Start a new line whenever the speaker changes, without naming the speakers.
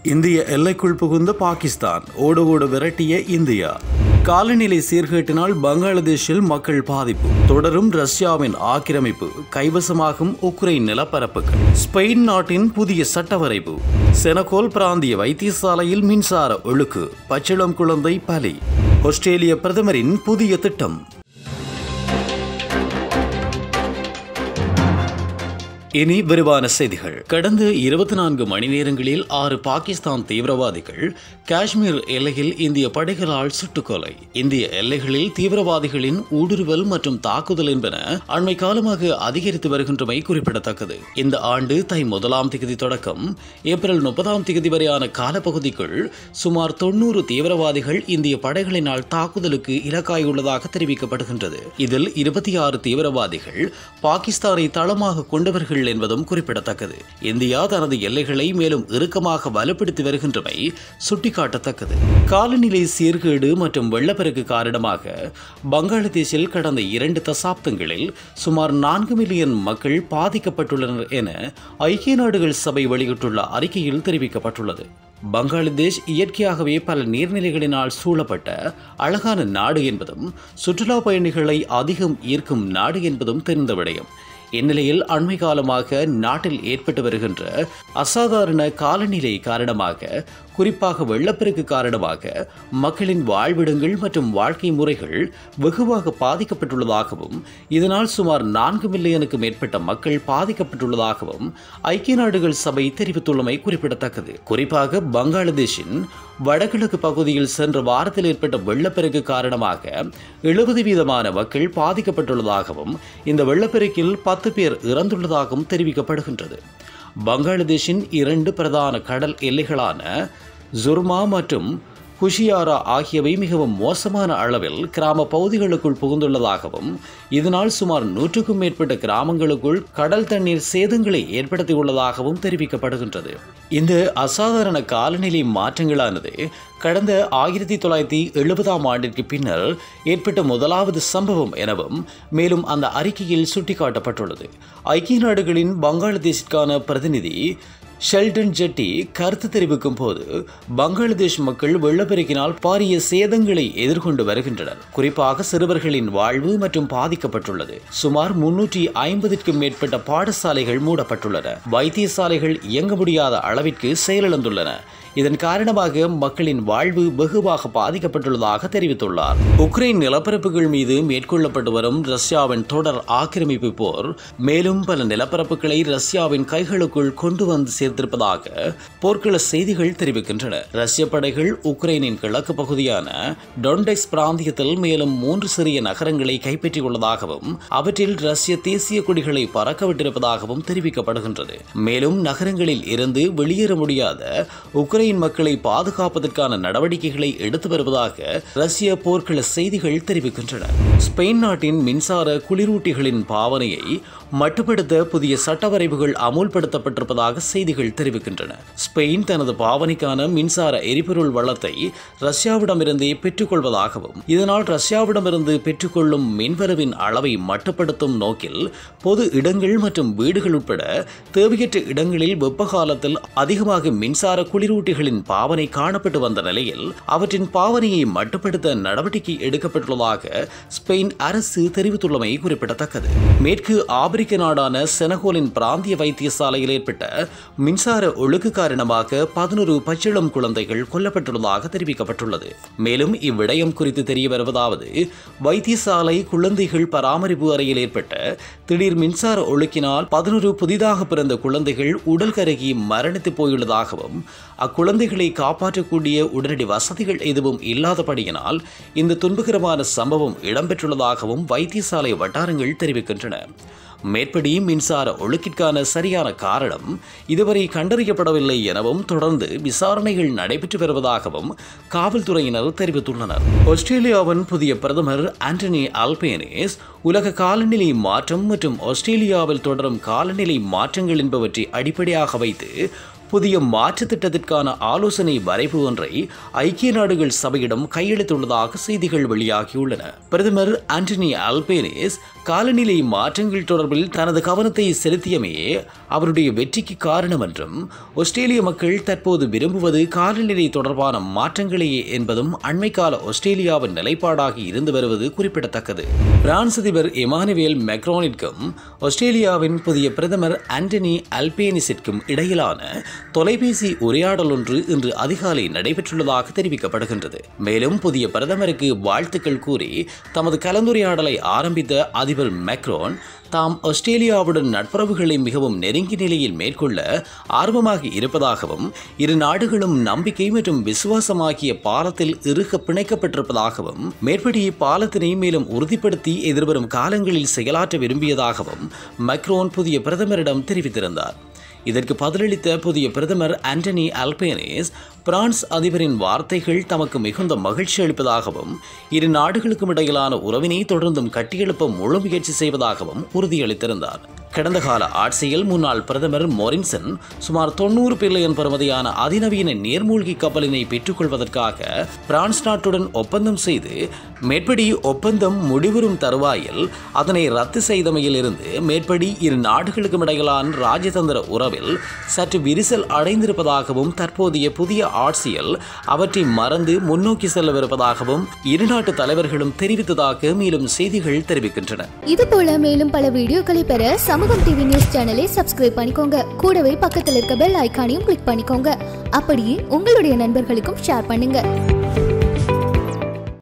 இந்திய எல்லைக்குள் புகுந்த பாகிஸ்தான் ஓடு ஓடு விரட்டிய இந்தியா காலநிலை சீர்கேட்டினால் பங்களாதேஷில் மக்கள் பாதிப்பு தொடரும் ரஷ்யாவின் ஆக்கிரமிப்பு கைவசமாகும் உக்ரைன் நிலப்பரப்புகள் ஸ்பெயின் நாட்டின் புதிய சட்ட வரைவு செனகோல் பிராந்திய வைத்தியசாலையில் மின்சார ஒழுக்கு பச்சிளம் குழந்தை பலி ஆஸ்திரேலிய பிரதமரின் புதிய திட்டம் இனி விரிவான செய்திகள் கடந்த இருபத்தி நான்கு மணி நேரங்களில் ஆறு பாகிஸ்தான் தீவிரவாதிகள் காஷ்மீர் எல்லையில் இந்திய படைகளால் சுட்டுக்கொலை இந்திய எல்லைகளில் தீவிரவாதிகளின் ஊடுருவல் மற்றும் தாக்குதல் என்பன அண்மை காலமாக அதிகரித்து வருகின்றமை குறிப்பிடத்தக்கது இந்த ஆண்டு தை முதலாம் திகதி தொடக்கம் ஏப்ரல் முப்பதாம் திகதி வரையான காலப்பகுதிக்குள் சுமார் தொன்னூறு தீவிரவாதிகள் இந்திய படைகளினால் தாக்குதலுக்கு இலக்காயுள்ளதாக தெரிவிக்கப்படுகின்றது இதில் இருபத்தி ஆறு தீவிரவாதிகள் பாகிஸ்தானை தளமாக கொண்டவர்கள் என்பதும் குறிப்பிடத்தக்கது இந்தியா தனது எல்லைகளை மேலும் இறுக்கமாக வலுப்படுத்தி வருகின்றமை சுட்டிக்காட்டத்தக்கது காலநிலை சீர்கேடு மற்றும் வெள்ளப்பெருக்கு காரணமாக பங்களாதேஷில் கடந்த இரண்டு தசாப்தங்களில் சுமார் நான்கு மில்லியன் மக்கள் பாதிக்கப்பட்டுள்ளனர் என ஐக்கிய நாடுகள் சபை வெளியிட்டுள்ள அறிக்கையில் தெரிவிக்கப்பட்டுள்ளது பங்களாதேஷ் இயற்கையாகவே பல நீர்நிலைகளினால் சூழப்பட்ட அழகான நாடு என்பதும் சுற்றுலா பயணிகளை அதிகம் ஈர்க்கும் நாடு என்பதும் தெரிந்த விடயம் இந்நிலையில் அண்மை காலமாக நாட்டில் ஏற்பட்டு வருகின்ற அசாதாரண காலநிலை காரணமாக குறிப்பாக வெள்ளப்பெருக்கு காரணமாக மக்களின் வாழ்விடங்கள் மற்றும் வாழ்க்கை முறைகள் வெகுவாக பாதிக்கப்பட்டுள்ளதாகவும் இதனால் சுமார் நான்கு மில்லியனுக்கு மேற்பட்ட மக்கள் பாதிக்கப்பட்டுள்ளதாகவும் ஐக்கிய நாடுகள் சபை தெரிவித்துள்ளமை குறிப்பிடத்தக்கது குறிப்பாக பங்களாதேஷின் வடகிழக்கு பகுதியில் சென்ற வாரத்தில் ஏற்பட்ட வெள்ளப்பெருக்கு காரணமாக எழுபது வீதமான மக்கள் பாதிக்கப்பட்டுள்ளதாகவும் இந்த வெள்ளப்பெருக்கில் பத்து பேர் இறந்துள்ளதாகவும் தெரிவிக்கப்படுகின்றது பங்களாதேஷின் இரண்டு பிரதான கடல் எல்லைகளான ஜுர்மா மற்றும் குஷியாரா ஆகியவை மிகவும் மோசமான அளவில் கிராம பகுதிகளுக்குள் புகுந்துள்ளதாகவும் இதனால் சுமார் நூற்றுக்கும் மேற்பட்ட கிராமங்களுக்குள் கடல் தண்ணீர் சேதங்களை ஏற்படுத்தியுள்ளதாகவும் தெரிவிக்கப்படுகின்றது இந்த அசாதாரண காலநிலை மாற்றங்களானது கடந்த ஆயிரத்தி தொள்ளாயிரத்தி எழுபதாம் ஆண்டிற்கு பின்னர் ஏற்பட்ட முதலாவது சம்பவம் எனவும் மேலும் அந்த அறிக்கையில் சுட்டிக்காட்டப்பட்டுள்ளது ஐக்கிய நாடுகளின் பங்களாதேஷிற்கான பிரதிநிதி ஷெல்டன் ஜெட்டி கருத்து தெரிவிக்கும் போது பங்களாதேஷ் மக்கள் வெள்ளப்பெருக்கினால் பாரிய சேதங்களை எதிர்கொண்டு வருகின்றனர் குறிப்பாக சிறுவர்களின் வாழ்வு மற்றும் பாதிக்கப்பட்டுள்ளது சுமார் முன்னூற்றி ஐம்பதுக்கும் மேற்பட்ட பாடசாலைகள் மூடப்பட்டுள்ளன வைத்தியசாலைகள் இயங்க முடியாத அளவிற்கு செயலிழந்துள்ளன இதன் காரணமாக மக்களின் வாழ்வு வெகுவாக பாதிக்கப்பட்டுள்ளதாக தெரிவித்துள்ளார் உக்ரைன் நிலப்பரப்புகள் மீது மேற்கொள்ளப்பட்டு வரும் ரஷ்யாவின் தொடர் ஆக்கிரமிப்பு போர் மேலும் பல நிலப்பரப்புகளை ரஷ்யாவின் கைகளுக்குள் கொண்டு வந்து சேர்த்திருப்பதாக போர்க்கள செய்திகள் தெரிவிக்கின்றன ரஷ்ய படைகள் உக்ரைனின் கிழக்கு பகுதியான டொன்டெக்ஸ் பிராந்தியத்தில் மேலும் மூன்று சிறிய நகரங்களை கைப்பற்றியுள்ளதாகவும் அவற்றில் ரஷ்ய தேசிய கொடிகளை பறக்கவிட்டிருப்பதாகவும் தெரிவிக்கப்படுகின்றது மேலும் நகரங்களில் இருந்து வெளியேற முடியாத உக்ரைன் மக்களை பாதுகாப்பதற்கான நடவடிக்கைகளை எடுத்து வருவதாக ரஷ்ய போர்க்கள செய்திகள் தெரிவிக்கின்றன ஸ்பெயின் நாட்டின் மின்சார குளிரூட்டிகளின் பாவனையை மட்டுப்படுத்த புதிய சட்ட வரைவுகள் அமுல்படுத்தப்பட்டிருப்பதாக செய்திகள் தெரிவிக்கின்றன ஸ்பெயின் தனது பாவனைக்கான மின்சார எரிபொருள் வளத்தை ரஷ்யாவிடமிருந்தே பெற்றுக்கொள்வதாகவும் இதனால் ரஷ்யாவிடமிருந்து பெற்றுக்கொள்ளும் மின்வரவின் அளவை மட்டுப்படுத்தும் நோக்கில் பொது இடங்கள் மற்றும் வீடுகள் உட்பட தேவையற்ற இடங்களில் வெப்ப காலத்தில் அதிகமாக மின்சார குளிரூட்டிகளின் பாவனை காணப்பட்டு வந்த நிலையில் அவற்றின் பாவனையை மட்டுப்படுத்த நடவடிக்கை எடுக்கப்பட்டுள்ளதாக ஸ்பெயின் அரசு தெரிவித்துள்ளமை குறிப்பிடத்தக்கது மேற்கு ஆப்பிரிக்க நாடான செனகோலின் பிராந்திய வைத்தியசாலையில் ஏற்பட்ட மின்சார ஒழுக்கு காரணமாக பதினொரு பச்சிளம் குழந்தைகள் கொல்லப்பட்டுள்ளதாக தெரிவிக்கப்பட்டுள்ளது மேலும் இவ்விடயம் குறித்து தெரிய வருவதாவது வைத்தியசாலை குழந்தைகள் பராமரிப்பு அறையில் ஏற்பட்ட திடீர் மின்சார ஒழுக்கினால் பதினொரு புதிதாக பிறந்த குழந்தைகள் உடல் கருகி மரணித்து போயுள்ளதாகவும் அக்குழந்தைகளை காப்பாற்றக்கூடிய உடனடி வசதிகள் எதுவும் இல்லாதபடியினால் இந்த துன்பகரமான சம்பவம் இடம்பெற்றுள்ளதாகவும் வைத்தியசாலை வட்டாரங்கள் தெரிவிக்கின்றன மேற்படி மின்சார ஒழுக்கிற்கான சரியான காரணம் இதுவரை கண்டறியப்படவில்லை எனவும் தொடர்ந்து விசாரணைகள் நடைபெற்று வருவதாகவும் காவல்துறையினர் தெரிவித்துள்ளனர் ஆஸ்திரேலியாவின் புதிய பிரதமர் ஆண்டனி அல்பேனிஸ் உலக காலநிலை மாற்றம் மற்றும் ஆஸ்திரேலியாவில் தொடரும் காலநிலை மாற்றங்கள் என்பவற்றை அடிப்படையாக வைத்து புதிய மாற்று திட்டத்திற்கான ஆலோசனை வரைவு ஒன்றை ஐக்கிய நாடுகள் சபையிடம் கையெழுத்துள்ளதாக செய்திகள் வெளியாகியுள்ளன பிரதமர் ஆண்டனி அல்பேனிஸ் காலநிலை மாற்றங்கள் தொடர்பில் தனது கவனத்தை செலுத்தியமையே அவருடைய வெற்றிக்கு காரணம் என்றும் ஆஸ்திரேலிய மக்கள் தற்போது விரும்புவது காலநிலை தொடர்பான மாற்றங்களையே என்பதும் அண்மைக்கால ஆஸ்திரேலியாவின் நிலைப்பாடாகி இருந்து வருவது குறிப்பிடத்தக்கது பிரான்ஸ் அதிபர் இமானுவேல் மெக்ரோனிற்கும் ஆஸ்திரேலியாவின் புதிய பிரதமர் ஆண்டனி அல்பேனிஸிற்கும் இடையிலான தொலைபேசி உரையாடல் ஒன்று இன்று அதிகாலை நடைபெற்றுள்ளதாக தெரிவிக்கப்படுகின்றது மேலும் புதிய பிரதமருக்கு வாழ்த்துக்கள் கூறி தமது கலந்துரையாடலை ஆரம்பித்த அதிபர் மெக்ரோன் தாம் ஆஸ்திரேலியாவுடன் நட்புறவுகளை மிகவும் நெருங்கிய நிலையில் மேற்கொள்ள ஆர்வமாக இருப்பதாகவும் இரு நாடுகளும் நம்பிக்கை மற்றும் விசுவாசமாகிய பாலத்தில் இறுக பிணைக்கப்பட்டிருப்பதாகவும் மேற்படி பாலத்தினை மேலும் உறுதிப்படுத்தி எதிர்வரும் காலங்களில் செயலாற்ற விரும்பியதாகவும் மக்ரோன் புதிய பிரதமரிடம் தெரிவித்திருந்தார் இதற்கு பதிலளித்த புதிய பிரதமர் ஆண்டனி அல்பேனிஸ் பிரான்ஸ் அதிபரின் வார்த்தைகள் தமக்கு மிகுந்த மகிழ்ச்சி அளிப்பதாகவும் இரு நாடுகளுக்கும் இடையிலான உறவினை தொடர்ந்தும் கட்டியெழுப்ப முழு முயற்சி செய்வதாகவும் உறுதியளித்திருந்தார் கடந்த கால ஆட்சியில் முன்னாள் பிரதமர் மொரின்சன் சுமார் தொண்ணூறு பில்லியன் பெறுமதியான அதிநவீன நீர்மூழ்கி கப்பலினை பெற்றுக்கொள்வதற்காக பிரான்ஸ் நாட்டுடன் ஒப்பந்தம் செய்து மேற்படி ஒப்பந்தம் முடிவுறும் தருவாயில் அதனை ரத்து செய்தமையிலிருந்து மேற்படி இரு நாடுகளுக்கும் இடையிலான ராஜதந்திர உறவில் சற்று விரிசல் அடைந்திருப்பதாகவும் தற்போதைய புதிய ஆட்சியில் அவற்றை மறந்து முன்னோக்கி செல்லவிருப்பதாகவும் இரு நாட்டு தலைவர்களும் தெரிவித்ததாக மேலும் செய்திகள் தெரிவிக்கின்றன
இது போல மேலும் பல வீடியோக்களை பெற சமூகம் டிவி நியூஸ் சேனலை சப்ஸ்கிரைப் பண்ணிக்கோங்க கூடவே பக்கத்தில் இருக்க பெல் ஐகானையும் கிளிக் பண்ணிக்கோங்க அப்படியே உங்களுடைய நண்பர்களுக்கும் ஷேர் பண்ணுங்க